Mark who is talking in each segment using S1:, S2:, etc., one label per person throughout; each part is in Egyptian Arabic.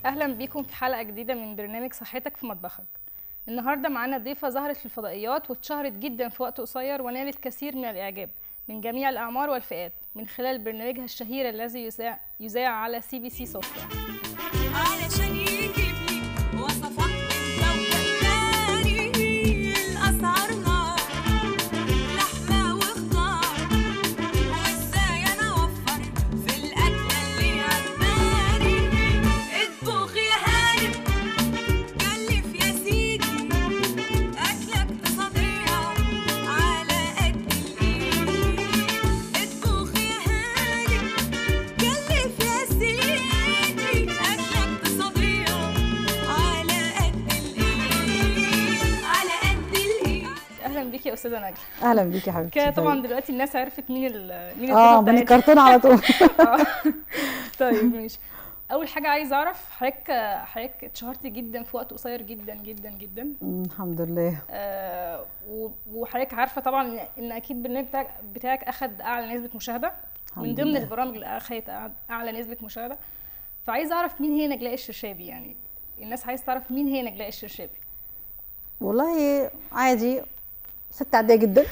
S1: اهلا بيكم في حلقه جديده من برنامج صحتك في مطبخك النهارده معانا ضيفه ظهرت في الفضائيات واتشهرت جدا في وقت قصير ونالت كثير من الاعجاب من جميع الاعمار والفئات من خلال برنامجها الشهير الذي يذاع يذاع على سي بي سي سفرة
S2: علشان يجيب لي وصفات من كوكب تاني الأسعار نار لحمة وخضار وإزاي أنا أوفر في الأكلة اللي عجباني اطبخ يا هانم كلف يا سيدي أكلة اقتصادية على قد الإيد اطبخ يا هانم كلف يا سيدي أكلة اقتصادية على قد الإيد على قد الإيد
S1: اهلا بيكي يا استاذه نجله
S3: اهلا بيكي يا حبيبتي
S1: كده طبعا دلوقتي الناس عرفت مين ال مين
S3: اه
S1: الضيفة
S3: من
S1: بتاعتنا.
S3: الكرتون على طول
S1: آه. طيب ماشي اول حاجه عايزه اعرف حضرتك حضرتك اتشهرتي جدا في وقت قصير جدا جدا جدا
S3: أمم، الحمد لله
S1: آه، و- وحضرتك عارفه طبعا إن- ان اكيد البرنامج بتاعك بتاعك اخد اعلى نسبه مشاهده من
S3: الحمد
S1: ضمن
S3: لله.
S1: البرامج اللي اخدت أع- اعلى نسبه مشاهده فعايزه اعرف مين هي نجلاء الشرشابي يعني الناس عايزه تعرف مين هي نجلاء الشرشابي
S3: والله عادي ست عاديه جدا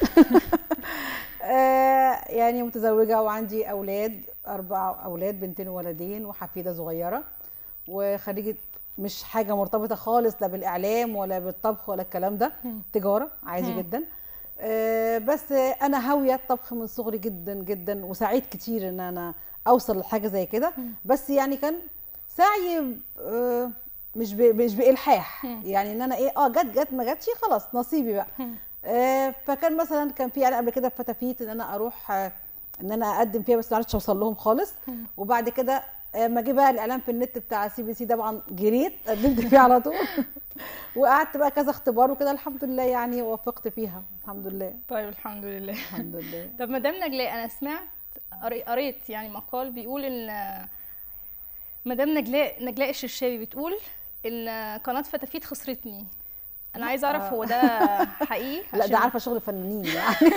S3: آه يعني متزوجه وعندي اولاد اربع اولاد بنتين وولدين وحفيده صغيره وخريجه مش حاجه مرتبطه خالص لا بالاعلام ولا بالطبخ ولا الكلام ده تجاره عادي
S1: مم.
S3: جدا آه بس انا هاويه الطبخ من صغري جدا جدا وسعيد كتير ان انا اوصل لحاجه زي كده بس يعني كان سعي آه مش ب... مش بالحاح
S1: مم.
S3: يعني ان انا ايه اه جت جت ما جاتش خلاص نصيبي بقى
S1: مم.
S3: آه فكان مثلا كان في اعلان قبل كده في فتافيت ان انا اروح آه ان انا اقدم فيها بس ما عرفتش اوصل لهم خالص
S1: مم.
S3: وبعد كده آه، ما جه بقى الاعلان في النت بتاع سي بي سي طبعا جريت قدمت فيه على طول وقعدت بقى كذا اختبار وكده الحمد لله يعني وفقت فيها الحمد لله
S1: طيب الحمد لله
S3: الحمد لله
S1: طب مدام نجلاء انا سمعت قري- قريت يعني مقال بيقول ان مدام نجلاء نجلاء الشرشابي بتقول ان قناه فتافيت خسرتني انا عايزه اعرف هو ده حقيقي
S3: لا ده
S1: عشان-
S3: عارفه شغل الفنانين يعني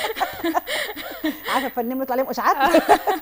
S3: عارفه الفنانين بيطلع عليهم اشاعات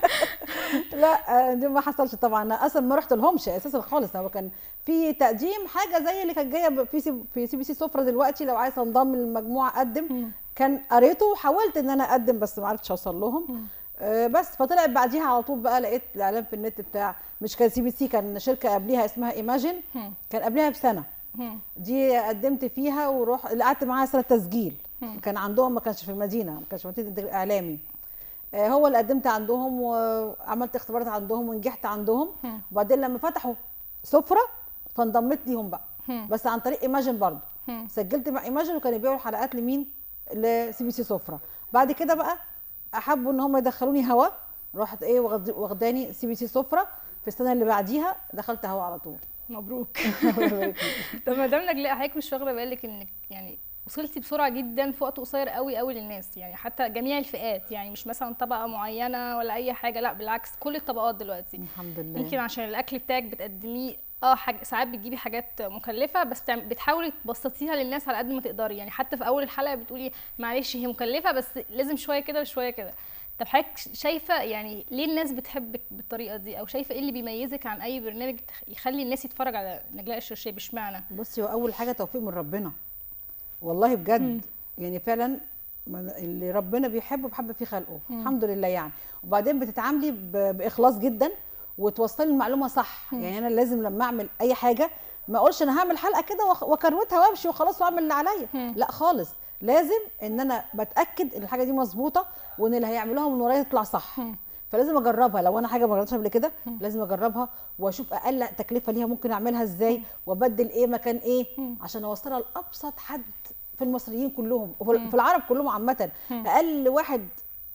S3: لا آه، دي ما حصلش طبعا انا اصلا ما رحت لهمش اساسا خالص هو كان في تقديم حاجه زي اللي كانت جايه في سي في سي بي سي سفره دلوقتي لو عايزه انضم للمجموعه اقدم
S1: مم.
S3: كان قريته وحاولت ان انا اقدم بس ما عرفتش اوصل لهم آه، بس فطلعت بعديها على طول بقى لقيت الاعلان في النت بتاع مش كان سي بي سي كان شركه قبليها اسمها ايماجين
S1: مم.
S3: كان قبلها بسنه
S1: مم.
S3: دي قدمت فيها وروح قعدت معاها سنه تسجيل
S1: مم.
S3: كان عندهم ما كانش في المدينه ما كانش في مدينه الإنتاج الاعلامي آه، هو اللي قدمت عندهم وعملت اختبارات عندهم ونجحت عندهم
S1: مم.
S3: وبعدين لما فتحوا سفره فانضميت ليهم بقى
S1: مم.
S3: بس عن طريق ايماجن برضه
S1: مم.
S3: سجلت مع ايماجن وكانوا يبيعوا الحلقات لمين لسي بي سي سفره بعد كده بقى احبوا ان هم يدخلوني هوا رحت ايه واخد- واخداني سي بي سي سفره في السنه اللي بعديها دخلت هوا على طول
S1: مبروك
S3: الله يبارك فيك.
S1: طب مدام نجلاء حضرتك مش واخده بالك انك يعني وصلتي بسرعه جدا في وقت قصير قوي قوي للناس يعني حتى جميع الفئات يعني مش مثلا طبقه معينه ولا اي حاجه لا بالعكس كل الطبقات دلوقتي
S3: الحمد لله
S1: يمكن عشان الاكل بتاعك بتقدميه اه حاجة ساعات بتجيبي حاجات مكلفه بس تعم- بتحاولي تبسطيها للناس على قد ما تقدري يعني حتى في اول الحلقه بتقولي معلش هي مكلفه بس لازم شويه كده وشويه كده طب حضرتك شايفه يعني ليه الناس بتحبك بالطريقه دي او شايفه ايه اللي بيميزك عن اي برنامج تخ- يخلي الناس يتفرج على نجلاء الشرشابي اشمعنى
S3: بصي هو اول حاجه توفيق من ربنا والله بجد يعني فعلا من- اللي ربنا بيحبه بحب فيه خلقه الحمد لله يعني وبعدين بتتعاملي ب- باخلاص جدا وتوصلي المعلومه صح يعني انا لازم لما اعمل اي حاجه ما اقولش انا هعمل حلقه كده وأخ- واكروتها وامشي وخلاص واعمل اللي عليا لا خالص لازم ان انا بتاكد ان الحاجه دي مظبوطه وان اللي هيعملوها من ورايا يطلع صح فلازم اجربها لو انا حاجه ما جربتهاش قبل كده لازم اجربها واشوف اقل تكلفه ليها ممكن اعملها ازاي وابدل ايه مكان ايه عشان اوصلها لابسط حد في المصريين كلهم وفي في العرب كلهم عامه اقل واحد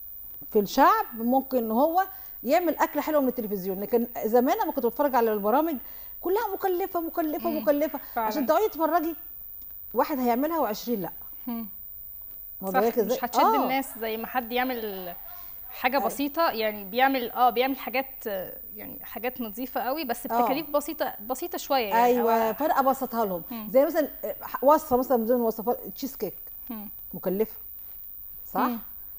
S3: في الشعب ممكن ان هو يعمل اكل حلو من التلفزيون لكن زمان لما كنت بتفرج على البرامج كلها مكلفه مكلفه مكلفه
S1: فعلا.
S3: عشان تقعدي تتفرجي واحد هيعملها و20 لا
S1: مم.
S3: واخدة
S1: صح
S3: بالك إزاي؟
S1: مش هتشد
S3: آه.
S1: الناس زي ما حد يعمل حاجه بسيطه يعني بيعمل اه بيعمل حاجات آه، يعني حاجات نظيفه قوي بس
S3: آه.
S1: بتكاليف بسيطه بسيطه شويه يعني
S3: ايوه
S1: أو-
S3: فانا ابسطها لهم زي مثلا وصفه مثلا من ضمن الوصفات تشيز كيك
S1: مم.
S3: مكلفه صح
S1: مم.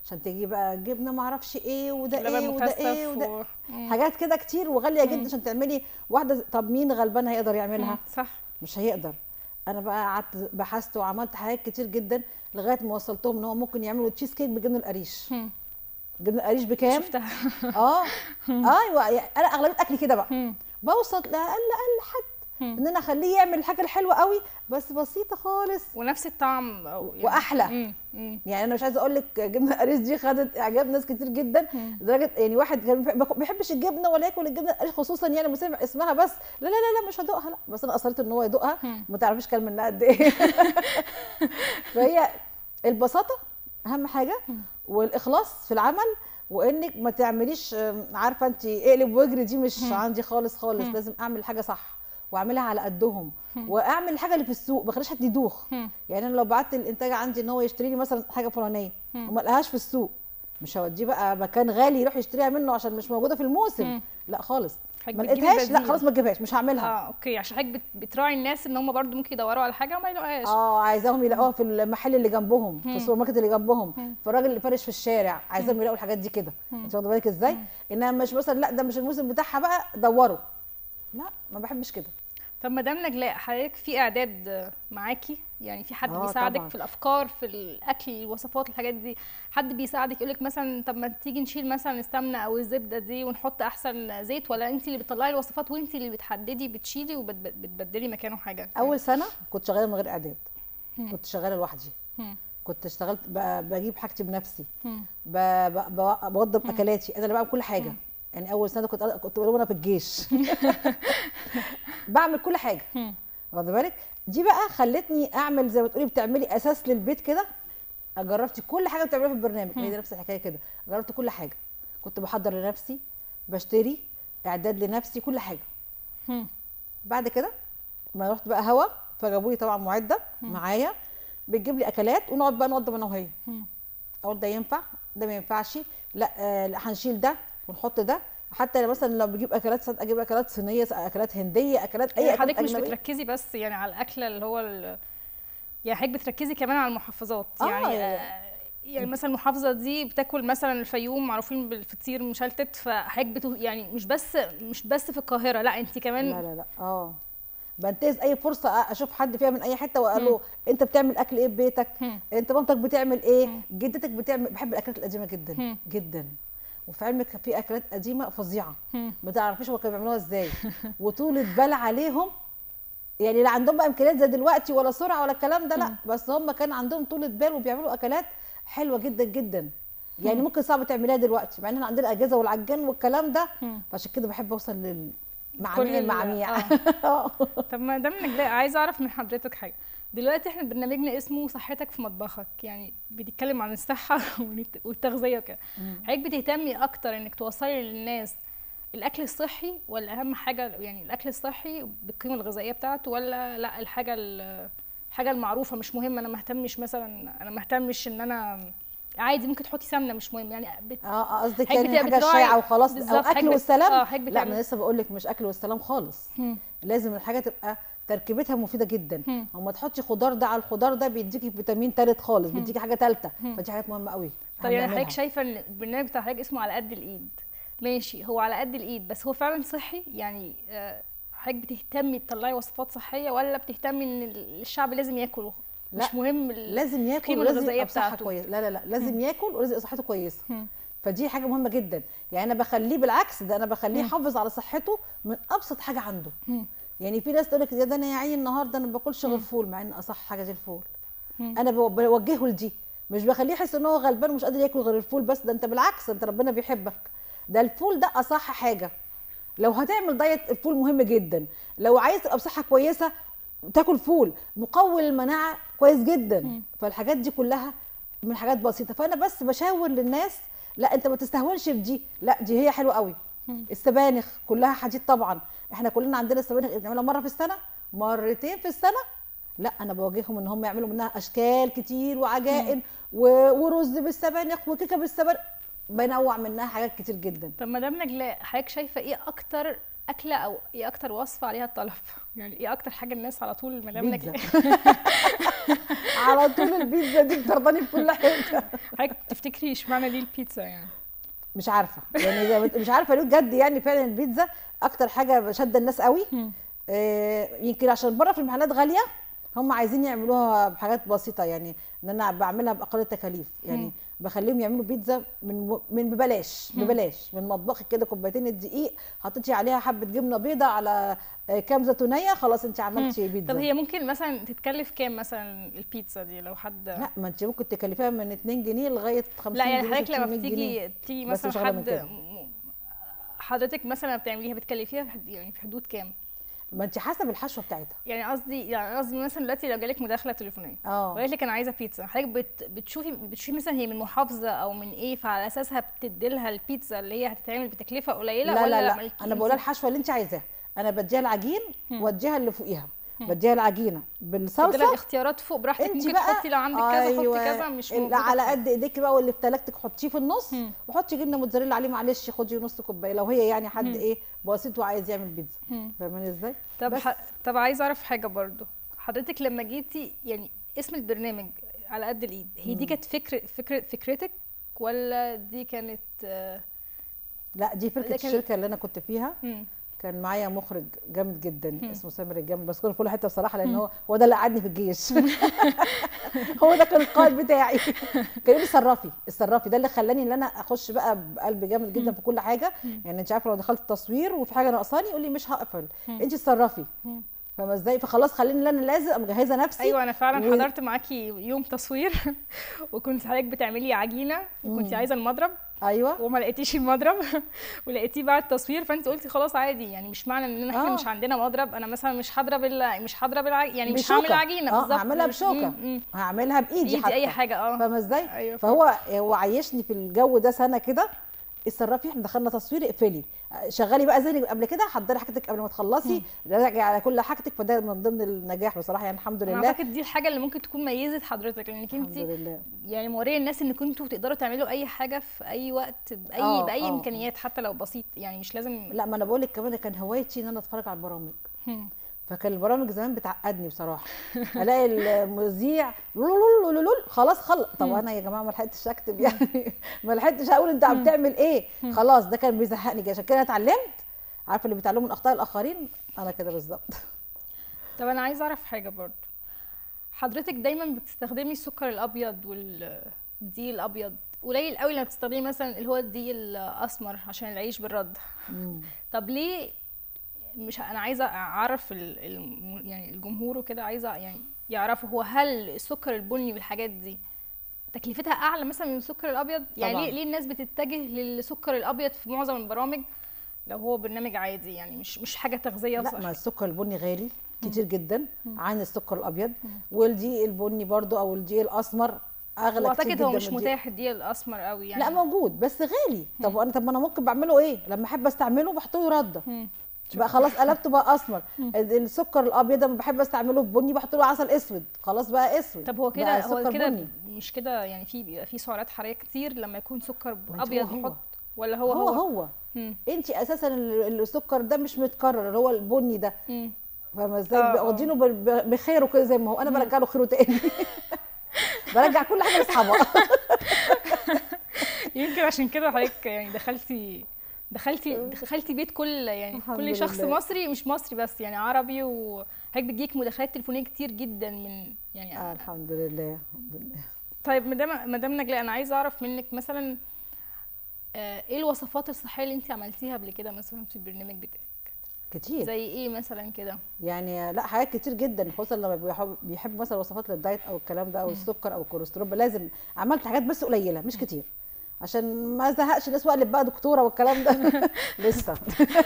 S3: عشان تجي بقى جبنه ما اعرفش ايه وده
S1: لبن
S3: ايه وده ايه
S1: مكثف
S3: وده
S1: و... مم.
S3: حاجات كده كتير وغاليه جدا عشان تعملي واحده طب مين غلبان هيقدر يعملها
S1: مم. صح
S3: مش هيقدر انا بقى قعدت بحثت وعملت حاجات كتير جدا لغايه ما وصلتهم ان هو ممكن يعملوا تشيز كيك بجبن القريش
S1: مم.
S3: جبن القريش بكام
S1: شفتها
S3: اه ايوه يعني انا اغلبيه اكلي كده بقى
S1: مم.
S3: بوصل لاقل اقل حد
S1: مم.
S3: ان انا اخليه يعمل الحاجه الحلوه قوي بس بسيطه خالص
S1: ونفس الطعم أو يعني...
S3: وأحلى.
S1: مم. مم.
S3: يعني انا مش عايزه اقول لك جبنه القريش دي خدت اعجاب ناس كتير جدا لدرجه يعني واحد كان ما بيحبش الجبنه ولا ياكل الجبنه القريش خصوصا يعني مسمع اسمها بس لا لا لا لا مش هدوقها لا بس انا اصريت ان هو يدوقها ما تعرفيش كان منها قد ايه فهي البساطه اهم حاجه والاخلاص في العمل وانك ما تعمليش آم، عارفه انت اقلب واجري دي مش عندي خالص خالص لازم اعمل حاجه صح واعملها على قدهم واعمل الحاجه اللي في السوق ما اخليش حد يدوخ
S1: مم.
S3: يعني انا لو بعت الانتاج عندي ان هو يشتري لي مثلا حاجه فلانيه وما لقاهاش في السوق مش هوديه بقى مكان غالي يروح يشتريها منه عشان مش موجوده في الموسم
S1: مم.
S3: لا خالص
S1: حضرتك
S3: ما
S1: بتجيبي
S3: لقيتهاش لا
S1: بديل.
S3: خلاص ما تجيبهاش مش هعملها
S1: اه اوكي عشان حضرتك بت... بتراعي الناس ان هم برضو ممكن يدوروا على حاجه وما يلاقوهاش
S3: اه عايزاهم يلاقوها في المحل اللي جنبهم في السوبر ماركت اللي جنبهم في الراجل اللي فارش في الشارع عايزاهم يلاقوا الحاجات دي كده انت واخده بالك ازاي انها مش مثلا لا ده مش الموسم بتاعها بقى دوروا لا ما بحبش كده
S1: طب مدام نجلاء حضرتك في اعداد آه، معاكي يعني في حد
S3: آه،
S1: بيساعدك
S3: طبعاً.
S1: في الافكار في الاكل الوصفات الحاجات دي حد بيساعدك يقولك مثلا طب ما تيجي نشيل مثلا السمنه او الزبده دي ونحط احسن زيت ولا انت اللي بتطلعي الوصفات وانت اللي بتحددي بتشيلي وبتبدلي مكانه حاجه
S3: اول سنه كنت شغاله من غير اعداد كنت شغاله لوحدي
S1: مم.
S3: كنت اشتغلت ب- بجيب حاجتي بنفسي
S1: مم.
S3: ب- ب- ب- بوضب اكلاتي انا اللي بعمل كل حاجه يعني اول سنه كنت كنت بقول وانا في الجيش بعمل كل حاجه
S1: مم.
S3: واخده بالك دي بقى خلتني اعمل زي ما تقولي بتعملي اساس للبيت كده جربت كل حاجه بتعمليها في البرنامج هي دي نفس الحكايه كده جربت كل حاجه كنت بحضر لنفسي بشتري اعداد لنفسي كل حاجه
S1: مم.
S3: بعد كده ما رحت بقى هوا فجابوا لي طبعا معده معايا بتجيب لي اكلات ونقعد بقى نوضب انا وهي
S1: مم.
S3: اقول ده ينفع ده ما ينفعش لا آه لا هنشيل ده ونحط ده حتى مثلا لو بجيب اكلات ساعات اجيب اكلات صينيه اكلات هنديه اكلات اي
S1: يعني
S3: أكلات
S1: حضرتك مش
S3: أجنبية.
S1: بتركزي بس يعني على الاكل اللي هو ال... يعني حضرتك بتركزي كمان على المحافظات
S3: آه،
S1: يعني
S3: يعني-
S1: آه، يعني مثلا المحافظه دي بتاكل مثلا الفيوم معروفين بالفطير مشلتت فحضرتك بتو... يعني مش بس مش بس في القاهره لا انت كمان
S3: لا لا لا اه بنتهز اي فرصه اشوف حد فيها من اي حته واقول له انت بتعمل اكل ايه في بيتك
S1: مم.
S3: انت مامتك بتعمل ايه جدتك بتعمل بحب الاكلات القديمه جدا
S1: مم.
S3: جدا وفي علمك في اكلات قديمه فظيعه
S1: مم.
S3: ما تعرفيش هو كانوا بيعملوها ازاي وطولة بال عليهم يعني لا عندهم بقى امكانيات زي دلوقتي ولا سرعه ولا الكلام ده لا بس هم كان عندهم طولة بال وبيعملوا اكلات حلوه جدا جدا يعني ممكن صعب تعمليها دلوقتي مع ان احنا عندنا اجهزه والعجان والكلام ده
S1: مم.
S3: فعشان كده بحب اوصل للمعاميع
S1: كل ال-
S3: المعاميع
S1: آه. طب ما دام نجلاء عايزه اعرف من حضرتك حاجه دلوقتي احنا برنامجنا اسمه صحتك في مطبخك يعني بنتكلم عن الصحه والت- والتغذيه وكده حضرتك بتهتمي اكتر انك توصلي للناس الاكل الصحي ولا اهم حاجه يعني الاكل الصحي بالقيمه الغذائيه بتاعته ولا لا الحاجه ال- الحاجه المعروفه مش مهم انا ما اهتمش مثلا انا ما اهتمش ان انا عادي ممكن تحطي سمنه مش مهم يعني بت...
S3: اه آه، قصدك
S1: حضرتك
S3: يعني
S1: بت-
S3: حاجه
S1: بتراعي-
S3: شائعه وخلاص او
S1: بالظبط، حضرتك
S3: اكل
S1: بت-
S3: والسلام
S1: آه، حضرتك
S3: لا ما
S1: بتعمل-
S3: انا لسه بقول لك مش اكل والسلام خالص
S1: مم.
S3: لازم الحاجه تبقى تركيبتها مفيده جدا
S1: مم.
S3: وما تحطي خضار ده على الخضار ده بيديكي فيتامين تالت خالص بيديكي حاجه تالته فدي حاجات مهمه قوي
S1: طب يعني
S3: هنعملها.
S1: حضرتك شايفه ان البرنامج بتاع حضرتك اسمه على قد الايد ماشي هو على قد الايد بس هو فعلا صحي يعني آه، حضرتك بتهتمي تطلعي وصفات صحيه ولا بتهتمي ان الشعب لازم ياكل
S3: لا،
S1: مش مهم ال-
S3: لازم ياكل
S1: القيمة
S3: ولازم
S1: الغذائية
S3: يبقى بصحه
S1: بتاعته.
S3: كويسه لا لا لا لازم ياكل ولازم يبقى صحته كويسه
S1: مم.
S3: فدي حاجه مهمه جدا يعني انا بخليه بالعكس ده انا بخليه يحافظ على صحته من ابسط حاجه عنده
S1: مم.
S3: يعني في ناس تقول لك يا ده انا يا عيني النهارده انا ما باكلش غير فول مع ان اصح حاجه زي الفول
S1: مم.
S3: انا بو- بوجهه لدي مش بخليه يحس ان هو غلبان ومش قادر ياكل غير الفول بس ده انت بالعكس انت ربنا بيحبك ده الفول ده اصح حاجه لو هتعمل دايت الفول مهم جدا لو عايز تبقى بصحه كويسه تاكل فول مقوي المناعه كويس جدا فالحاجات دي كلها من حاجات بسيطه فانا بس بشاور للناس لا انت ما تستهونش بدي لا دي هي حلوه قوي السبانخ كلها حديد طبعا احنا كلنا عندنا السبانخ بنعملها مره في السنه مرتين في السنه لا انا بواجههم ان هم يعملوا منها اشكال كتير وعجائن و- ورز بالسبانخ وكيكه بالسبانخ بنوع منها حاجات كتير جدا
S1: طب مدام نجلاء حضرتك شايفه ايه اكتر اكله او ايه اكتر وصفه عليها الطلب يعني ايه اكتر حاجه الناس على طول مدام
S3: بيتزا.
S1: نجلاء
S3: على طول البيتزا دي بترضاني في كل حته
S1: حضرتك تفتكري اشمعنى ليه البيتزا يعني
S3: مش عارفه يعني زي ما بت- مش عارفه ليه بجد يعني فعلا البيتزا اكتر حاجه شاده الناس قوي آه، يمكن عشان بره في المحلات غاليه هم عايزين يعملوها بحاجات بسيطه يعني ان انا بعملها باقل التكاليف يعني بخليهم يعملوا بيتزا من من ببلاش ببلاش من مطبخك كده كوبايتين الدقيق حطيتي عليها حبه جبنه بيضه على آه، كام زيتونيه خلاص انت عملتي بيتزا
S1: طب هي ممكن مثلا تتكلف كام مثلا البيتزا دي لو حد
S3: لا ما انت ممكن تكلفيها من 2 جنيه لغايه 50
S1: لا يعني
S3: جنيه
S1: حضرتك لما
S3: 600 جنيه.
S1: بتيجي تيجي
S3: بس مش
S1: مثلا
S3: أغلى من
S1: حد
S3: كده.
S1: م- حضرتك مثلا بتعمليها بتكلفيها في حد- يعني في حدود كام؟
S3: ما انت حسب الحشوه بتاعتها
S1: يعني قصدي يعني قصدي مثلا دلوقتي لو جالك مداخله تليفونيه
S3: اه
S1: وقالت لك انا عايزه بيتزا حضرتك بت بتشوفي بتشوفي مثلا هي من محافظه او من ايه فعلى اساسها بتدي لها البيتزا اللي هي هتتعمل بتكلفه قليله
S3: لا
S1: ولا
S3: لا لا
S1: مالكي
S3: انا
S1: انت؟
S3: بقولها الحشوه اللي انت عايزاها انا بديها العجين واديها اللي فوقيها بديها العجينه
S1: تدي لها
S3: بالصلصه
S1: الاختيارات فوق براحتك
S3: انت
S1: ممكن
S3: بقى
S1: تحطي لو عندك كذا
S3: أيوة،
S1: حطي كذا مش
S3: اللي
S1: موجودة
S3: على
S1: في-
S3: قد ايديك بقى واللي في تلاجتك حطيه في النص وحطي جبنه موتزاريلا عليه معلش خدي نص كوبايه لو هي يعني حد ايه بسيط وعايز يعمل بيتزا فاهماني ازاي
S1: طب
S3: بس.
S1: ح... طب عايزه اعرف حاجه برضو حضرتك لما جيتي يعني اسم البرنامج على قد الايد هي دي كانت فكر فكر فكرتك ولا دي كانت آه،
S3: لا دي فكره
S1: لكن-
S3: الشركه اللي انا كنت فيها
S1: مم.
S3: كان معايا مخرج جامد جدا اسمه سامر الجامد بذكره في كل حته بصراحه لان هو هو ده اللي قعدني في الجيش هو ده كان القائد بتاعي كان يقول لي صرفي الصرافي ده اللي خلاني ان انا اخش بقى بقلب جامد جدا في كل حاجه يعني انت عارفه لو دخلت تصوير وفي حاجه ناقصاني يقول لي مش هقفل انت اتصرفي فاهمه ازاي فخلاص خليني ان انا لازم ابقى مجهزه نفسي
S1: ايوه انا فعلا
S3: و-
S1: حضرت معاكي يوم تصوير وكنت حضرتك بتعملي عجينه وكنت عايزه المضرب
S3: ايوه
S1: وما لقيتيش المضرب ولقيتيه بعد التصوير فانت قلتي خلاص عادي يعني مش معنى ان احنا
S3: آه.
S1: مش عندنا مضرب انا مثلا مش هضرب ال- مش هضرب الع... يعني مش هعمل
S3: بشوكة.
S1: عجينه
S3: اه
S1: بالظبط
S3: هعملها
S1: مش-
S3: بشوكه
S1: مم، مم.
S3: هعملها بايدي
S1: ايدي
S3: حتى
S1: اي حاجه اه
S3: فاهمه ازاي
S1: أيوة
S3: فهو هو عيشني في الجو ده سنه كده اتصرفي احنا دخلنا تصوير اقفلي شغلي بقى زي قبل كده حضري حاجتك قبل ما تخلصي راجعي على كل حاجتك فده من ضمن النجاح بصراحه يعني الحمد
S1: انا
S3: لله
S1: اعتقد دي الحاجه اللي ممكن تكون ميزت حضرتك لانك
S3: الحمد
S1: انت
S3: لله
S1: يعني موريه الناس ان كنتوا تقدروا تعملوا اي حاجه في اي وقت باي
S3: آه،
S1: باي
S3: آه.
S1: امكانيات حتى لو بسيط يعني مش لازم
S3: لا ما انا بقول لك كمان كان هوايتي ان انا اتفرج على البرامج
S1: هم.
S3: فكان البرامج زمان بتعقدني بصراحه الاقي المذيع لولول لولول خلاص خلص طب انا يا جماعه ما لحقتش اكتب يعني ما لحقتش اقول انت عم بتعمل ايه خلاص ده كان بيزهقني جدا عشان كده أنا اتعلمت عارفه اللي بيتعلموا من اخطاء الاخرين انا كده بالظبط
S1: طب انا عايزه اعرف حاجه برضو حضرتك دايما بتستخدمي السكر الابيض والدقيق الابيض قليل قوي لما بتستخدمي مثلا اللي هو الدقيق الاسمر عشان العيش بالرد طب ليه مش انا عايزه اعرف ال... ال... يعني الجمهور وكده عايزه يعني يعرفوا هو هل السكر البني والحاجات دي تكلفتها اعلى مثلا من السكر الابيض يعني
S3: طبعاً.
S1: ليه ليه الناس بتتجه للسكر الابيض في معظم البرامج لو هو برنامج عادي يعني مش مش حاجه تغذيه
S3: لا
S1: صح
S3: ما السكر البني غالي كتير جدا عن السكر الابيض والدقيق البني برضو او الدقيق الاسمر اغلى كتير
S1: واعتقد
S3: جدا
S1: هو
S3: من
S1: مش
S3: الدقيق-
S1: متاح الدقيق الاسمر قوي يعني
S3: لا موجود بس غالي طب انا طب ما انا ممكن بعمله ايه لما احب استعمله بحط له رده
S1: مم.
S3: بقى خلاص قلبته بقى اسمر السكر الابيض لما بحب استعمله في بني بحط له عسل اسود خلاص بقى اسود
S1: طب هو
S3: بقى
S1: كده
S3: سكر
S1: هو كده
S3: بني.
S1: مش كده يعني في بيبقى في سعرات حراريه كتير لما يكون سكر
S3: ما انت
S1: ابيض
S3: هو هو.
S1: يحط ولا هو
S3: هو
S1: هو,
S3: هو
S1: مم.
S3: انت اساسا ال- السكر ده مش متكرر اللي هو البني ده
S1: مم.
S3: فاهمه ازاي
S1: آه،
S3: بيبقى واخدينه ب- ب- بخيره كده زي ما هو انا برجع له خيره تاني برجع كل حاجه لاصحابها
S1: يمكن عشان كده حضرتك يعني دخلتي دخلتي دخلتي بيت كل يعني
S3: الحمد
S1: كل شخص
S3: لله.
S1: مصري مش مصري بس يعني عربي وهيك بتجيك مداخلات تليفونيه كتير جدا من يعني
S3: آه الحمد لله الحمد لله
S1: طيب مدام مدام نجلاء انا عايزه اعرف منك مثلا آه، ايه الوصفات الصحيه اللي انت عملتيها قبل كده مثلا في البرنامج بتاعك
S3: كتير
S1: زي ايه مثلا كده
S3: يعني لا حاجات كتير جدا خصوصا لما بيحب- بيحبوا مثلا وصفات للدايت او الكلام ده او السكر او الكوليسترول لازم عملت حاجات بس قليله مش كتير عشان ما زهقش الناس واقلب بقى دكتوره والكلام ده لسه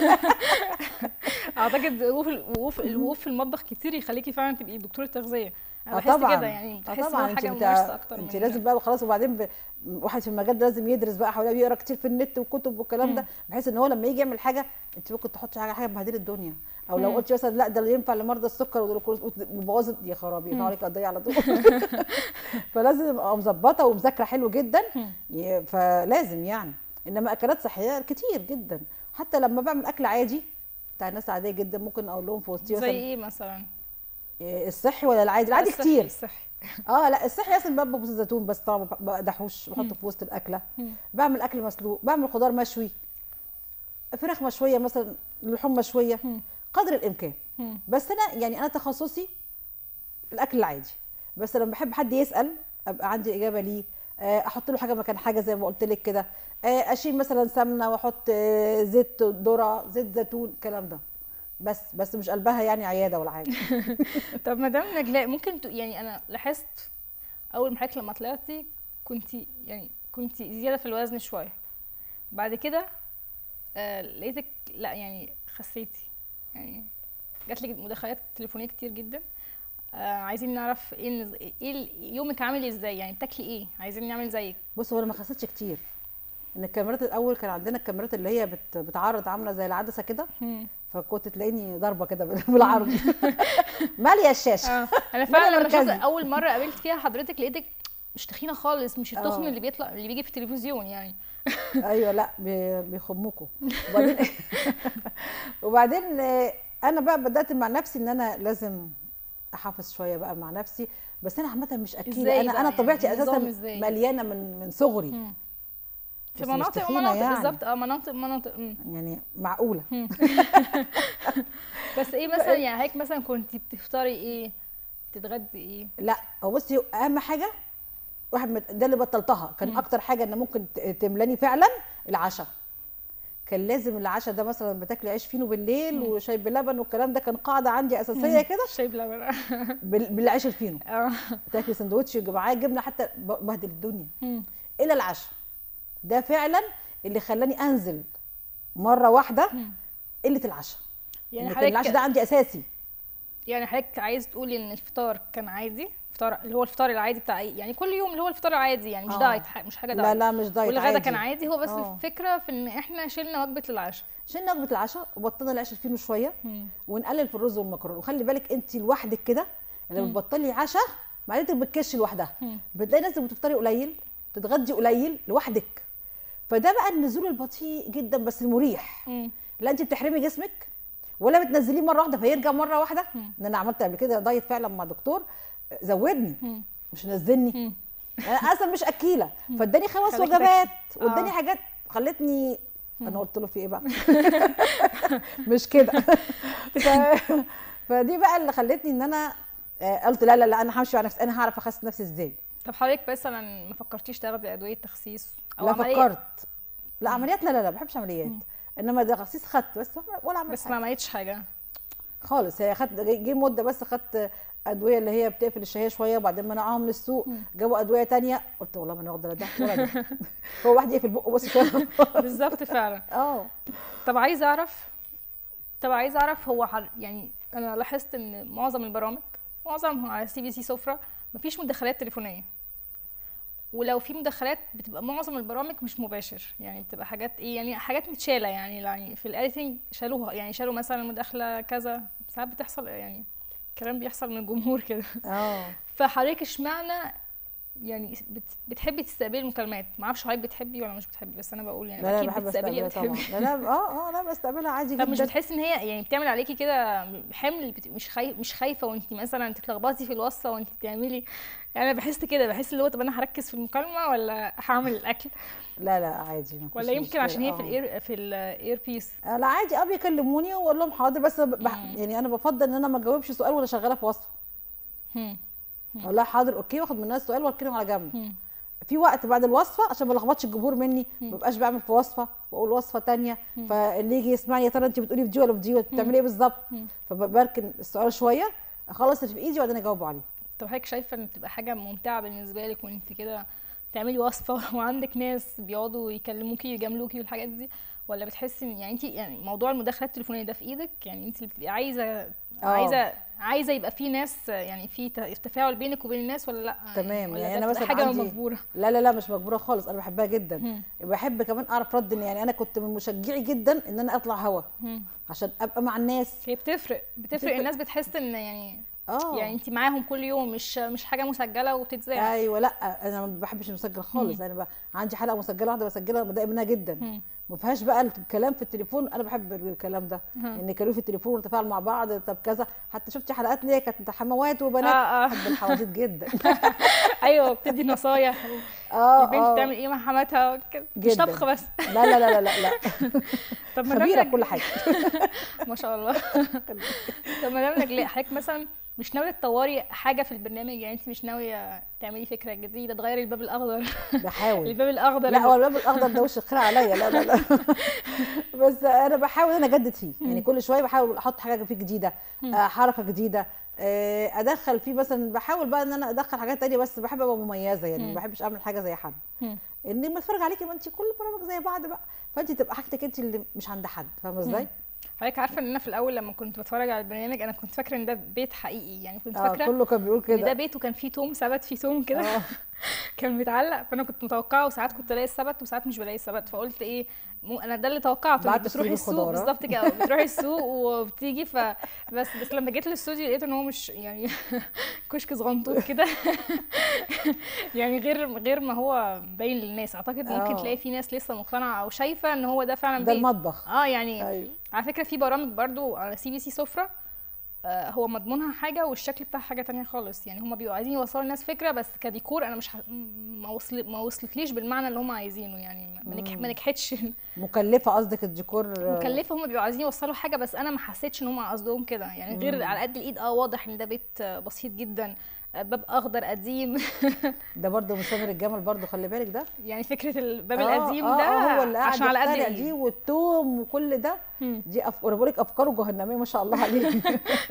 S1: اعتقد وقوف الوقوف الوقوف في المطبخ كتير يخليكي فعلا تبقي دكتوره تغذيه انا
S3: آه
S1: بحس
S3: طبعا
S1: كده يعني
S3: آه
S1: بحس ان
S3: طبعا
S1: هو
S3: انت
S1: حاجه
S3: بتاع
S1: ممارسه اكتر
S3: انت
S1: من
S3: لازم بقى خلاص وبعدين ب... واحد في المجال ده لازم يدرس بقى حواليه بيقرا كتير في النت وكتب والكلام ده بحيث ان هو لما يجي يعمل حاجه انت ممكن تحطي حاجه حاجه بهدله الدنيا او لو
S1: مم.
S3: قلتي مثلا لا ده اللي ينفع لمرضى السكر والكوليسترول وبوظت يا خرابي يرفعوا عليك قضيه على طول فلازم ابقى مظبطه ومذاكره حلو جدا ي- فلازم يعني انما اكلات صحيه كتير جدا حتى لما بعمل اكل عادي بتاع ناس عاديه جدا ممكن اقول لهم في وسطي
S1: زي
S3: مثلا
S1: ايه مثلا
S3: إيه، الصحي ولا العادي العادي
S1: الصحي-
S3: كتير
S1: الصحي
S3: اه لا الصحي اصلا بطبخ بزيت زيتون بس طبعا ما بقدحوش بحطه في وسط الاكله
S1: مم.
S3: بعمل اكل مسلوق بعمل خضار مشوي فراخ مشويه مثلا لحوم مشويه
S1: مم.
S3: قدر الامكان
S1: مم.
S3: بس انا يعني انا تخصصي الاكل العادي بس لما بحب حد يسال ابقى عندي اجابه ليه آه، احط له حاجه مكان حاجه زي ما قلت لك كده آه، اشيل مثلا سمنه واحط آه، زيت ذره زيت زيتون الكلام ده بس بس مش قلبها يعني عياده ولا حاجه
S1: طب مدام نجلاء ممكن ت... يعني انا لاحظت اول ما حضرتك لما طلعتي كنت يعني كنت زياده في الوزن شويه بعد كده آه لقيتك لا يعني خسيتي يعني جات لك مداخلات تليفونيه كتير جدا آه عايزين نعرف ايه النز... ايه ال- يومك عامل ازاي يعني بتاكلي ايه عايزين نعمل زيك
S3: بص هو انا ما خسيتش كتير ان الكاميرات الاول كان عندنا الكاميرات اللي هي بت بتعرض عامله زي العدسه كده فكنت تلاقيني ضربه كده بالعرض ماليه الشاشه
S1: اه انا
S3: ولا
S1: فعلا لما
S3: مركزي.
S1: شفت اول مره قابلت فيها حضرتك لقيتك مش تخينه خالص مش التخن
S3: اه.
S1: اللي بيطلع اللي بيجي في التلفزيون يعني
S3: ايوه لا بي- بيخمكوا وبعدين وبعدين آه، انا بقى بدات مع نفسي ان انا لازم احافظ شويه بقى مع نفسي بس انا عامه مش اكيله
S1: ازاي
S3: انا
S1: بقى
S3: انا
S1: يعني؟
S3: طبيعتي
S1: النظام
S3: اساسا
S1: ازاي؟
S3: مليانه من من صغري
S1: مم. في
S3: بس مش
S1: مناطق
S3: تخينة
S1: ومناطق
S3: يعني.
S1: بالظبط اه مناطق مناطق مم.
S3: يعني معقوله
S1: بس ايه مثلا يعني هيك مثلا كنت بتفطري ايه بتتغدي ايه
S3: لا هو بصي اهم حاجه واحد مت... ده اللي بطلتها كان اكتر حاجه ان ممكن ت- تملاني فعلا العشاء كان لازم العشاء ده مثلا بتاكلي عيش فينو بالليل وشاي بلبن والكلام ده كان قاعده عندي اساسيه كده
S1: شاي بلبن
S3: بال... بالعيش الفينو
S1: اه
S3: تاكلي سندوتش يبقى معاه جبنه حتى ب- بهدل الدنيا
S1: مم.
S3: الى العشاء ده فعلا اللي خلاني انزل مره واحده
S1: مم.
S3: قله العشاء
S1: يعني
S3: يعني كان العشاء ده
S1: حضرتك
S3: عندي اساسي
S1: يعني حضرتك عايز تقولي ان الفطار كان عادي فطار اللي هو الفطار العادي بتاع ايه يعني كل يوم اللي هو الفطار العادي يعني مش
S3: آه.
S1: دايت ح- مش حاجه
S3: لا
S1: دايت
S3: لا مش دايت
S1: والغدا
S3: عادي
S1: كان عادي هو بس
S3: آه.
S1: الفكره في ان احنا شلنا وجبه للعشاء
S3: شلنا وجبه العشاء وبطلنا العيش الفينو شويه
S1: مم.
S3: ونقلل في الرز والمكرونه وخلي بالك انت لوحدك كده لما بتبطلي عشاء معدتك بتكش لوحدها
S1: مم.
S3: بتلاقي نفسك بتفطري قليل تتغدي قليل لوحدك فده بقى النزول البطيء جدا بس المريح
S1: مم.
S3: لا انت بتحرمي جسمك ولا بتنزليه مره واحده فيرجع مره واحده
S1: مم.
S3: ان انا عملت قبل كده دايت فعلا مع دكتور زودني
S1: مم.
S3: مش نزلني
S1: مم.
S3: انا اصلا مش اكيله فاداني خمس
S1: خليك
S3: وجبات
S1: تاكلي.
S3: واداني
S1: آه.
S3: حاجات خلتني انا قلت له في ايه بقى مش كده ف... فدي بقى اللي خلتني ان انا آه، قلت لا لا لا انا همشي على نفسي انا هعرف اخس نفسي ازاي
S1: طب حضرتك مثلا ما فكرتيش تاخدي ادويه تخسيس
S3: لا
S1: عملية؟
S3: فكرت لا عمليات لا لا لا ما بحبش عمليات انما ده تخسيس خدت بس ولا عملت
S1: بس
S3: حاجة.
S1: ما عملتش حاجه
S3: خالص هي خدت جه مده بس خدت ادويه اللي هي بتقفل الشهيه شويه وبعدين منعهم من السوق جابوا ادويه تانية قلت والله ما انا واخده لا ده ولا ده هو واحد يقفل بقه بس شويه
S1: بالظبط فعلا
S3: اه
S1: طب عايزه اعرف طب عايزه اعرف هو حر... يعني انا لاحظت ان معظم البرامج معظمها على سي بي سي سفره مفيش مداخلات تليفونيه ولو في مداخلات بتبقى معظم البرامج مش مباشر يعني بتبقى حاجات ايه يعني حاجات متشاله يعني يعني في الاديتنج شالوها يعني شالوا مثلا مداخله كذا ساعات بتحصل يعني كلام بيحصل من الجمهور كده
S3: اه
S1: فحضرتك اشمعنى يعني بت- بتحبي تستقبلي المكالمات ما اعرفش حضرتك بتحبي ولا مش بتحبي بس انا بقول يعني
S3: لا لا
S1: اكيد
S3: بحب
S1: بتستقبلي
S3: استقبلها
S1: بتحبي
S3: طبعا لا لا اه اه لا بستقبلها عادي
S1: طب مش
S3: جدا
S1: بتحسي ان هي يعني بتعمل عليكي كده حمل بت- مش خاي... مش خايفه وانت مثلا تتلخبطي في الوصفه وانت بتعملي يعني انا بحس كده بحس اللي هو طب انا هركز في المكالمه ولا هعمل الاكل
S3: لا لا عادي مفيش
S1: ولا يمكن
S3: مشكلة،
S1: عشان هي في
S3: آه.
S1: الاير في الاير بيس
S3: آه، لا عادي اه بيكلموني واقول لهم حاضر بس ب- بح... يعني انا بفضل ان انا ما اجاوبش سؤال وانا شغاله في وصفه اقول لها حاضر اوكي واخد منها السؤال واركنه على جنب في وقت بعد الوصفه عشان ما لخبطش الجمهور مني ما ببقاش بعمل في وصفه واقول وصفه تانية فاللي يجي يسمعني يا ترى انت بتقولي في دي ولا في دي بتعملي ايه بالظبط فبركن السؤال شويه اخلص اللي في ايدي وبعدين اجاوب عليه
S1: طب حضرتك شايفه ان بتبقى حاجه ممتعه بالنسبه لك وانت كده تعملي وصفه وعندك ناس بيقعدوا يكلموكي ويجاملوكي والحاجات دي ولا بتحسي ان يعني انت يعني موضوع المداخلات التليفونيه ده في ايدك يعني انت اللي بتبقي عايزه عايزه عايزه يبقى في ناس يعني في ت- تفاعل بينك وبين الناس ولا لا
S3: تمام،
S1: ولا
S3: يعني
S1: ده
S3: أنا
S1: بتبقى
S3: مثلا
S1: حاجه
S3: عندي-
S1: مجبوره
S3: لا لا لا مش مجبوره خالص انا بحبها جدا
S1: مم.
S3: بحب كمان اعرف رد إن يعني انا كنت من مشجعي جدا ان انا اطلع هوا
S1: مم.
S3: عشان ابقى مع الناس
S1: هي بتفرق بتفرق
S3: بتفرق.
S1: الناس بتحس ان يعني
S3: اه
S1: يعني انت معاهم كل يوم مش مش حاجه مسجله وبتتذاع
S3: ايوه لا انا ما بحبش المسجل خالص انا ب... عندي حلقه مسجله واحده بسجلها بضايق منها جدا
S1: مم.
S3: ما فيهاش بقى الكلام في التليفون انا بحب الكلام ده ان كانوا في التليفون ونتفاعل مع بعض طب كذا حتى شفتي حلقات ليا كانت حموات وبنات
S1: اه اه
S3: بحب الحواديت جدا
S1: ايوه بتدي نصايح
S3: اه
S1: البنت
S3: اه
S1: تعمل ايه مع حماتها وكده. مش
S3: جداً.
S1: طبخ بس
S3: لا لا لا لا لا, لا.
S1: طب ما دام
S3: خبيره
S1: نج-
S3: في كل حاجه
S1: ما شاء الله طب ما دام نجلاء حضرتك مثلا مش ناويه تطوري حاجه في البرنامج يعني انت مش ناويه تعملي فكره جديده تغيري الباب الاخضر
S3: بحاول
S1: الباب الاخضر
S3: لا هو الباب الاخضر ده وش الخير عليا لا لا لا بس انا بحاول انا اجدد فيه يعني كل شويه بحاول احط حاجه فيه جديده آه، حركه جديده آه، ادخل فيه مثلا بحاول بقى ان انا ادخل حاجات تانية بس بحب ابقى مميزه يعني ما بحبش اعمل حاجه زي حد
S1: مم.
S3: ان ما اتفرج عليكي ما انت كل برامج زي بعض بقى فانت تبقى حاجتك انت اللي مش عند حد فاهمه ازاي؟
S1: حضرتك عارفه ان انا في الاول لما كنت بتفرج على البرنامج انا كنت فاكره ان ده بيت حقيقي يعني كنت
S3: اه
S1: فاكره
S3: كله كان بيقول
S1: ان ده
S3: كده
S1: بيت وكان فيه توم ثبت فيه توم كده
S3: اه
S1: كان متعلق فانا كنت متوقعه وساعات كنت الاقي الثبت وساعات مش بلاقي الثبت فقلت ايه مو انا ده اللي توقعته
S3: بعت
S1: انك بتروحي
S3: تشتري
S1: السوق
S3: خضار، ها؟
S1: بالظبط كده بتروحي السوق وبتيجي ف بس بس لما جيت الاستوديو لقيت ان هو مش يعني كشك صغنطوط كده يعني غير غير ما هو باين للناس اعتقد ممكن
S3: آه.
S1: تلاقي في ناس لسه مقتنعه او شايفه ان هو ده فعلا
S3: ده
S1: بيت
S3: المطبخ
S1: اه يعني
S3: ايوه
S1: على فكره في برامج برضو على سي بي سي سفره آه، هو مضمونها حاجه والشكل بتاعها حاجه تانية خالص يعني هما بيبقوا عايزين يوصلوا للناس فكره بس كديكور انا مش ح... ما وصل ما وصلتليش بالمعنى اللي هما عايزينه يعني ما, نجح... ما نجحتش
S3: مكلفه قصدك الديكور آه،
S1: مكلفه هما بيبقوا عايزين يوصلوا حاجه بس انا ما حسيتش ان هما قصدهم كده يعني غير على قد الايد اه واضح ان ده بيت آه، بسيط جدا آه، باب اخضر قديم
S3: ده برضه مسامر الجمل برضه خلي بالك ده
S1: يعني فكره الباب
S3: آه،
S1: القديم
S3: آه،
S1: ده
S3: آه، هو اللي قاعد
S1: عشان على قد
S3: يخترع
S1: الايد
S3: دي والثوم وكل ده
S1: مم.
S3: دي أف... انا بقول لك افكاره جهنميه ما شاء الله عليه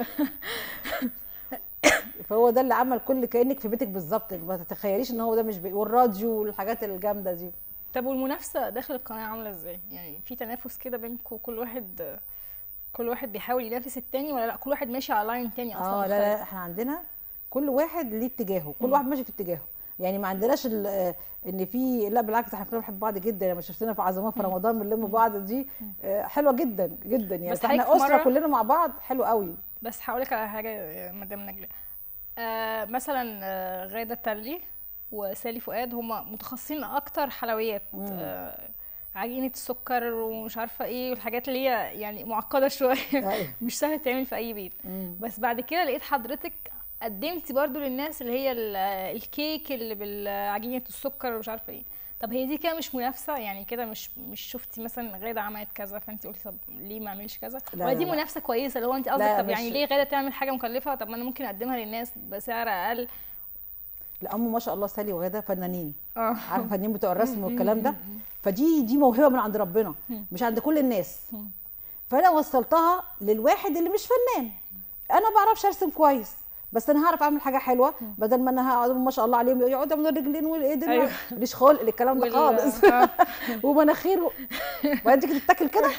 S3: فهو ده اللي عمل كل كانك في بيتك بالظبط ما تتخيليش ان هو ده مش بي... والراديو والحاجات الجامده دي
S1: طب والمنافسه داخل القناه عامله ازاي يعني في تنافس كده بينكم كل واحد كل واحد بيحاول ينافس التاني ولا لا كل واحد ماشي على لاين تاني اصلا
S3: اه لا
S1: مختلف؟
S3: لا احنا عندنا كل واحد ليه اتجاهه كل واحد ماشي في اتجاهه يعني ما عندناش ال- آه، ان في لا بالعكس احنا كلنا بنحب بعض جدا لما شفتنا في عزومات في رمضان بنلم بعض دي آه، حلوه جدا جدا يعني
S1: بس
S3: احنا
S1: حضرتك في
S3: اسره
S1: مرة-
S3: كلنا مع بعض حلو قوي
S1: بس هقولك على حاجه يا مدام نجلاء آه مثلا آه غاده تلي وسالي فؤاد هما متخصصين اكتر حلويات آه عجينه السكر ومش عارفه ايه والحاجات اللي هي يعني معقده شويه
S3: أيوة.
S1: مش سهل تعمل في اي بيت
S3: مم.
S1: بس بعد كده لقيت حضرتك قدمتي برضو للناس اللي هي ال- الكيك اللي بالعجينه السكر ومش عارفه ايه طب هي دي كده مش منافسه يعني كده مش مش شفتي مثلا غاده عملت كذا فانت قلتي طب ليه ما اعملش كذا
S3: لا،
S1: ولا دي
S3: لا، لا.
S1: منافسه كويسه اللي هو انت قصدك
S3: لا،
S1: طب يعني
S3: مش-
S1: ليه غاده تعمل حاجه مكلفه طب ما انا ممكن اقدمها للناس بسعر اقل
S3: لا هم ما شاء الله سالي وغاده فنانين
S1: اه
S3: عارفه فنانين بتوع الرسم والكلام ده فدي دي موهبه من عند ربنا مش عند كل الناس فانا وصلتها للواحد اللي مش فنان انا ما بعرفش ارسم كويس بس انا هعرف اعمل حاجه حلوه بدل ما انا هقعد ما شاء الله عليهم يقعدوا يعملوا الرجلين والايدين
S1: أيوة.
S3: ماليش خلق للكلام ده
S1: وال-
S3: خالص
S1: آه،
S3: ومناخير و- وبعدين تيجي تتاكل كده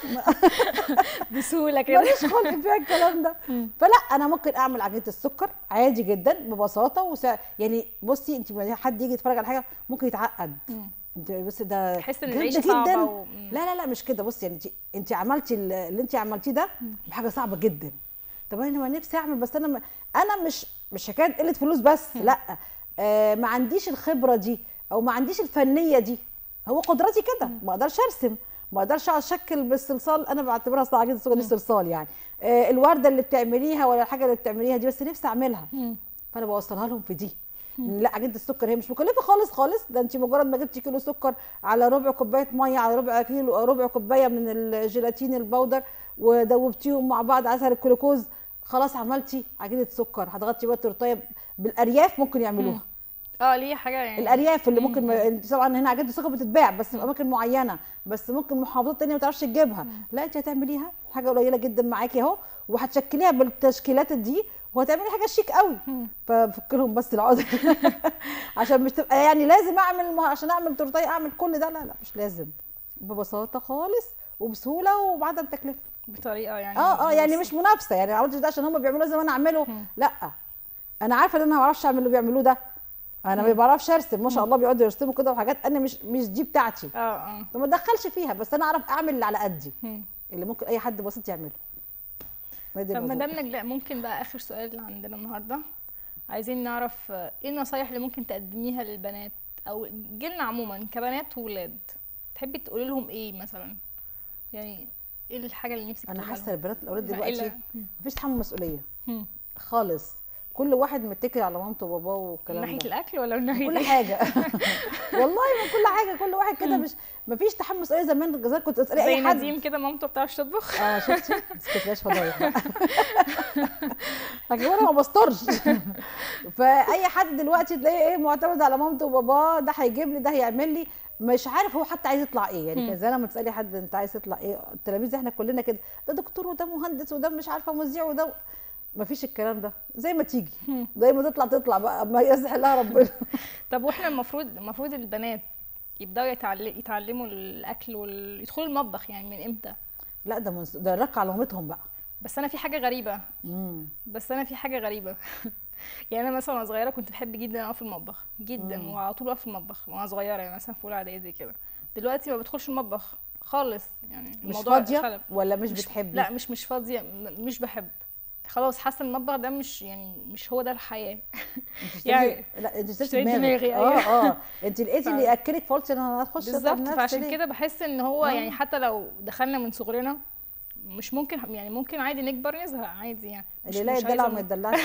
S1: بسهوله كده
S3: ماليش خلق فيها الكلام ده فلا انا ممكن اعمل عجينه السكر عادي جدا ببساطه وسا... يعني بصي انت لما حد يجي يتفرج على حاجه ممكن يتعقد انت بس ده
S1: تحس ان
S3: جامدة
S1: العيشه صعبه و... مم.
S3: لا لا لا مش كده بصي يعني انت انت عملتي ال- اللي انت عملتيه ده بحاجه صعبه جدا طب انا ما نفسي اعمل بس انا ما انا مش مش حكايه قله فلوس بس لا آه ما عنديش الخبره دي او ما عنديش الفنيه دي هو قدرتي كده ما اقدرش ارسم ما اقدرش اقعد اشكل بالصلصال انا بعتبرها اصلا عجينه السكر دي صلصال يعني آه الورده اللي بتعمليها ولا الحاجه اللي بتعمليها دي بس نفسي اعملها فانا بوصلها لهم في دي إن لا عجينه السكر هي مش مكلفه خالص خالص ده انت مجرد ما جبتي كيلو سكر على ربع كوبايه ميه على ربع كيلو ربع كوبايه من الجيلاتين البودر ودوبتيهم مع بعض عسل الجلوكوز خلاص عملتي عجينه سكر هتغطي بقى التورتيه بالارياف ممكن يعملوها
S1: اه ليه حاجه يعني
S3: الارياف اللي ممكن ما... انت طبعا هنا عجينه السكر بتتباع بس في اماكن معينه بس ممكن محافظات تانية ما تعرفش تجيبها لا انت هتعمليها حاجه قليله جدا معاكي اهو وهتشكليها بالتشكيلات دي وهتعملي حاجه شيك قوي ففك لهم بس العقده عشان مش تبقى يعني لازم اعمل ما- عشان اعمل تورتيه اعمل كل ده لا لا مش لازم ببساطه خالص وبسهوله وبعدم تكلفه
S1: بطريقه يعني
S3: اه اه يعني
S1: بس-
S3: مش منافسه يعني ما عملتش ده عشان هم بيعملوه زي ما انا اعمله لا انا عارفه ان انا ما بعرفش اعمل اللي بيعملوه ده انا ما بعرفش ارسم ما شاء الله بيقعدوا يرسموا كده وحاجات انا مش مش دي بتاعتي
S1: اه اه
S3: فما اتدخلش فيها بس انا اعرف اعمل اللي على قدي
S1: مم.
S3: اللي ممكن اي حد بسيط يعمله ما دي
S1: طب
S3: الموضوع.
S1: مدام نجلاء ممكن بقى اخر سؤال اللي عندنا النهارده عايزين نعرف آه، ايه النصايح اللي ممكن تقدميها للبنات او جيلنا عموما كبنات وولاد تحبي تقولي لهم ايه مثلا يعني ايه الحاجه اللي نفسك
S3: انا
S1: تقولها
S3: حاسه
S1: لهم؟
S3: البنات الاولاد
S1: لا،
S3: دلوقتي
S1: إلا-
S3: مفيش تحمل مسؤوليه
S1: مم.
S3: خالص كل واحد متكل على مامته وباباه
S1: من
S3: والكلام
S1: ناحيه
S3: ده
S1: الاكل ولا من ناحيه
S3: كل
S1: إيه؟
S3: حاجه والله من كل حاجه كل واحد كده مش مفيش تحمل مسؤوليه زمان زمان كنت تسالي
S1: زي
S3: اي حد
S1: نديم كده مامته بتعرفش تطبخ
S3: اه شفتي بس كنت بلاش فضايح بقى لكن انا ما بسترش فاي حد دلوقتي تلاقيه ايه معتمد على مامته وباباه ده هيجيب لي ده هيعمل لي مش عارف هو حتى عايز يطلع ايه يعني
S1: مم.
S3: كان زي لما تسالي حد انت عايز تطلع ايه التلاميذ احنا كلنا كده ده دكتور وده مهندس وده مش عارفه مذيع وده ما فيش الكلام ده زي ما تيجي
S1: مم.
S3: زي ما تطلع تطلع بقى ما يصلح لها ربنا
S1: طب واحنا المفروض المفروض البنات يبداوا يتعل- يتعلموا الاكل ويدخلوا المطبخ يعني من امتى
S3: لا ده منس... ده رك على مامتهم بقى
S1: بس انا في حاجه غريبه
S3: مم.
S1: بس انا في حاجه غريبه يعني انا مثلا وانا صغيره كنت بحب جدا اقف في المطبخ جدا
S3: مم.
S1: وعلى طول اقف في المطبخ وانا صغيره يعني مثلا في اولى اعدادي كده دلوقتي ما بدخلش المطبخ خالص يعني
S3: مش
S1: الموضوع
S3: فاضيه
S1: اتقلب.
S3: ولا مش,
S1: مش
S3: بتحبي
S1: لا مش مش فاضيه م- مش بحب خلاص حاسه المطبخ ده مش يعني مش هو ده الحياه
S3: يعني
S1: يعني
S3: لا انت اشتريتي
S1: اشتريت
S3: دماغك
S1: دماغي،
S3: اه
S1: أيوة.
S3: اه انت لقيتي اللي ياكلك فقلتي انا هخش أتعب
S1: بالظبط
S3: نفسي
S1: فعشان
S3: ليه؟
S1: كده بحس ان هو
S3: آه.
S1: يعني حتى لو دخلنا من صغرنا مش ممكن يعني ممكن عادي نكبر نزهق عادي يعني مش
S3: اللي يلاقي
S1: مش
S3: الدلع
S1: عايزة
S3: ما يدلعش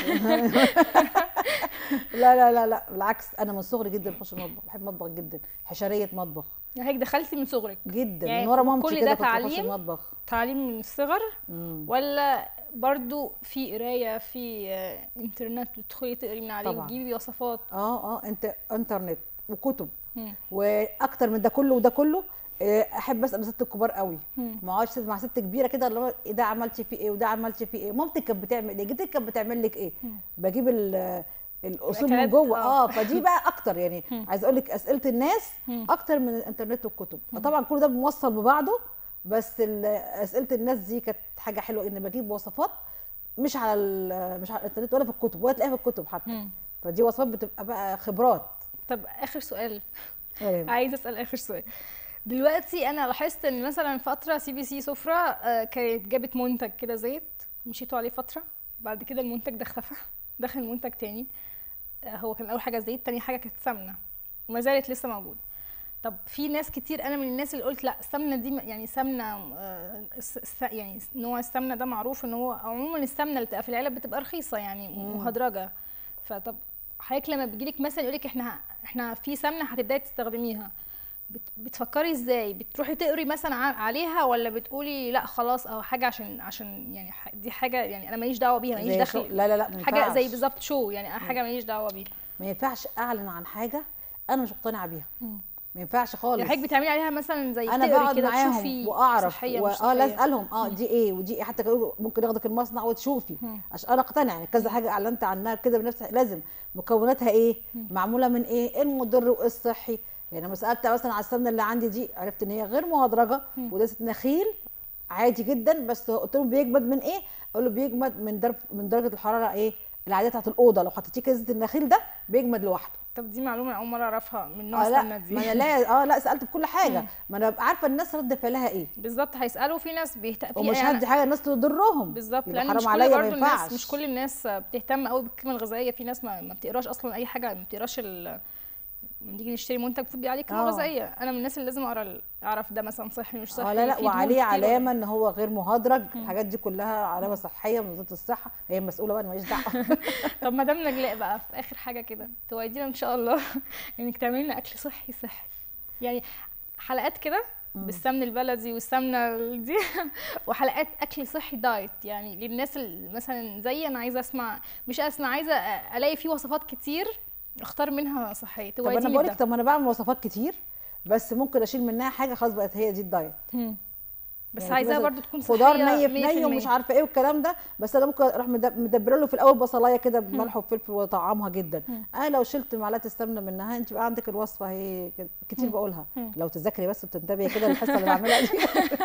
S3: لا لا لا لا بالعكس انا من صغري جدا بخش المطبخ بحب المطبخ جدا حشريه مطبخ
S1: يعني هيك دخلتي من صغرك
S3: جدا
S1: يعني
S3: من ورا مامتي
S1: كل
S3: كده
S1: ده
S3: كنت بخش
S1: تعليم؟
S3: المطبخ
S1: تعليم من الصغر
S3: مم.
S1: ولا برضو في قرايه في آه، انترنت بتدخلي تقري من عليه
S3: طبعاً.
S1: وتجيبي وصفات
S3: اه اه انت انترنت وكتب
S1: مم.
S3: واكتر من ده كله وده كله آه، احب اسال الست الكبار قوي
S1: مم.
S3: ما اقعدش مع ست كبيره كده اللي هو إيه ده عملتي فيه ايه وده عملتي فيه ايه مامتك كانت بتعمل ايه جدتك كانت بتعمل لك ايه
S1: مم.
S3: بجيب ال- الاصول من
S1: الأكلات،
S3: جوه
S1: آه.
S3: اه فدي بقى اكتر يعني
S1: مم.
S3: عايزه اقول لك اسئله الناس
S1: مم.
S3: اكتر من الانترنت والكتب طبعا كل ده موصل ببعضه بس ال- اسئله الناس دي كانت حاجه حلوه ان بجيب وصفات مش على ال- مش على الانترنت ولا في الكتب ولا تلاقيها في الكتب حتى
S1: مم.
S3: فدي وصفات بتبقى بقى خبرات
S1: طب اخر سؤال
S3: يعني
S1: عايزه اسال اخر سؤال دلوقتي انا لاحظت ان مثلا فتره سي بي سي سفره آه، كانت جابت منتج كده زيت مشيتوا عليه فتره بعد كده المنتج ده اختفى دخل منتج تاني آه، هو كان اول حاجه زيت تاني حاجه كانت سمنه وما زالت لسه موجوده طب في ناس كتير انا من الناس اللي قلت لا السمنه دي م- يعني سمنه آه، الس- الس- يعني نوع السمنه ده معروف ان هو عموما السمنه اللي بتبقى في العلب بتبقى رخيصه يعني مهدرجه فطب حضرتك لما بيجيلك مثلا يقولك احنا احنا في سمنه هتبداي تستخدميها بت- بتفكري ازاي بتروحي تقري مثلا ع- عليها ولا بتقولي لا خلاص او حاجه عشان عشان يعني ح- دي حاجه يعني انا ماليش دعوه بيها ماليش
S3: زي شو...
S1: دخل
S3: لا لا لا ما
S1: حاجه زي
S3: ينفعش.
S1: بالظبط شو يعني حاجه ماليش دعوه بيها
S3: ما ينفعش اعلن عن حاجه انا مش مقتنعه بيها
S1: مم.
S3: ما ينفعش خالص
S1: يعني حضرتك بتعملي عليها مثلا زي
S3: انا
S1: بتقري
S3: بقعد
S1: كده
S3: معاهم
S1: تشوفي
S3: واعرف
S1: صحيه
S3: و...
S1: مش
S3: اه لا
S1: صحيه
S3: اسالهم اه دي ايه ودي ايه حتى كانوا ممكن ياخدك المصنع وتشوفي
S1: مم.
S3: عشان انا اقتنع يعني كذا حاجه اعلنت عنها كده بنفس لازم مكوناتها ايه معموله من ايه ايه المضر وايه الصحي يعني لما سالت مثلا على السمنه اللي عندي دي عرفت ان هي غير مهدرجه ودسه نخيل عادي جدا بس قلت لهم بيجمد من ايه اقول له بيجمد من درب من درجه الحراره ايه العاديه بتاعت الاوضه لو حطيتيه كده زيت النخيل ده بيجمد لوحده
S1: طب دي معلومه أنا اول مره اعرفها من نوع
S3: اه
S1: السمنه
S3: لا
S1: دي
S3: ما انا لا اه لا سالت بكل حاجه ما انا عارفه الناس رد فعلها ايه
S1: بالظبط هيسالوا في ناس بيهت... في
S3: ومش
S1: يعني
S3: هدي حاجه الناس تضرهم
S1: بالظبط
S3: يبقى
S1: لان مش
S3: حرام
S1: كل
S3: عليا ما
S1: برضه الناس
S3: ينفعش
S1: مش كل الناس بتهتم قوي بالقيمه الغذائيه في ناس ما, ما بتقراش اصلا اي حاجه ما بتقراش ال... لما نيجي نشتري منتج المفروض بيبقى عليه قيمه
S3: آه.
S1: غذائيه انا من الناس اللي لازم اقرا ال- اعرف ده مثلا صحي مش صحي
S3: اه لا لا
S1: في دهون
S3: وعليه
S1: كتير
S3: علامه
S1: ولا-
S3: ان هو غير مهدرج الحاجات دي كلها علامه صحيه من وزاره الصحه هي المسؤوله بقى أنا ماليش دعوه
S1: طب مدام نجلاء بقى في اخر حاجه كده توعدينا ان شاء الله انك تعملي لنا اكل صحي صحي يعني حلقات كده بالسمن البلدي والسمنه دي وحلقات اكل صحي دايت يعني للناس اللي مثلا زي انا عايزه اسمع مش اسمع عايزه الاقي فيه وصفات كتير اختار منها صحيه
S3: طب انا
S1: توعديني
S3: بقول لك
S1: بده
S3: طب ما انا بعمل وصفات كتير بس ممكن اشيل منها حاجه خلاص بقت هي دي الدايت
S1: مم. بس
S3: يعني
S1: عايزاها
S3: مثلاً
S1: برضو تكون صحيه
S3: خضار ني في ني
S1: 100%.
S3: ومش عارفه ايه والكلام ده بس انا ممكن اروح مد- مدبره له في الاول بصلايه كده بملح وفلفل وطعمها جدا انا لو شلت معلقه السمنه منها انت بقى عندك الوصفه هي كده. كتير بقولها لو تذاكري بس وتنتبهي كده للحصه اللي بعملها دي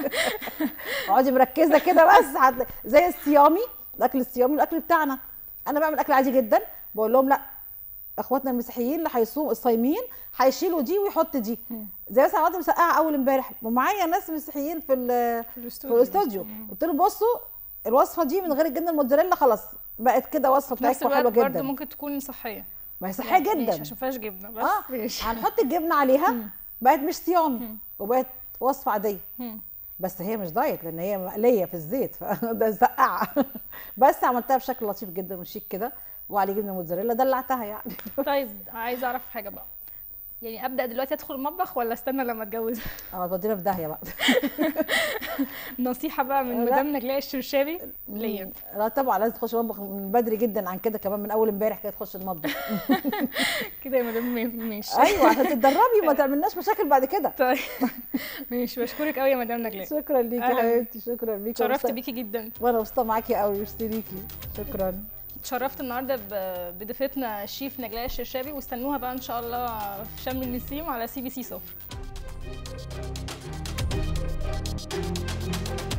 S3: اقعدي مركزه كده بس هتلاقي- زي الصيامي الاكل الصيامي الاكل بتاعنا انا بعمل اكل عادي جدا بقول لهم لا اخواتنا المسيحيين اللي هيصوموا الصايمين هيشيلوا دي ويحط دي زي مثلا عقد مسقعه اول امبارح ومعايا ناس مسيحيين في ال-
S1: في
S3: في
S1: الاستوديو
S3: الاستوديو قلت له بصوا الوصفه دي من غير الجبنه الموتزاريلا خلاص بقت كده وصفه
S1: في نفس
S3: بتاعتكم
S1: الوقت
S3: حلوه
S1: برضو
S3: جدا
S1: ممكن تكون صحيه
S3: ما هي صحيه
S1: يعني ماشي،
S3: جدا
S1: عشان فيهاش جبنه بس
S3: اه
S1: ماشي
S3: هنحط الجبنه عليها بقت مش صيام وبقت وصفه عاديه
S1: مم.
S3: بس هي مش دايت لان هي مقليه في الزيت فده سقعه بس عملتها بشكل لطيف جدا وشيك كده وعليه جبنه موتزاريلا دلعتها يعني
S1: طيب عايزه اعرف حاجه بقى يعني ابدا دلوقتي ادخل المطبخ ولا استنى لما اتجوز
S3: اه تودينا في داهيه بقى
S1: نصيحه بقى من
S3: لا.
S1: مدام نجلاء الشرشابي ليا
S3: لا طبعا لازم تخش المطبخ من بدري جدا عن كده كمان من اول امبارح كده تخش المطبخ
S1: كده يا مدام ماشي
S3: ايوه عشان تتدربي وما تعملناش مشاكل بعد كده
S1: طيب ماشي بشكرك قوي يا مدام نجلاء
S3: شكرا ليكي
S1: أهلاً.
S3: حبيبتي شكرا ليكي
S1: اتشرفت
S3: ومبسوطة-
S1: بيكي جدا
S3: وانا مبسوطه معاكي قوي ميرسي ليكي شكرا
S1: اتشرفت النهارده ب- بضيفتنا الشيف نجلاء الشرشابي واستنوها بقى ان شاء الله في شم النسيم على سي بي سي صفر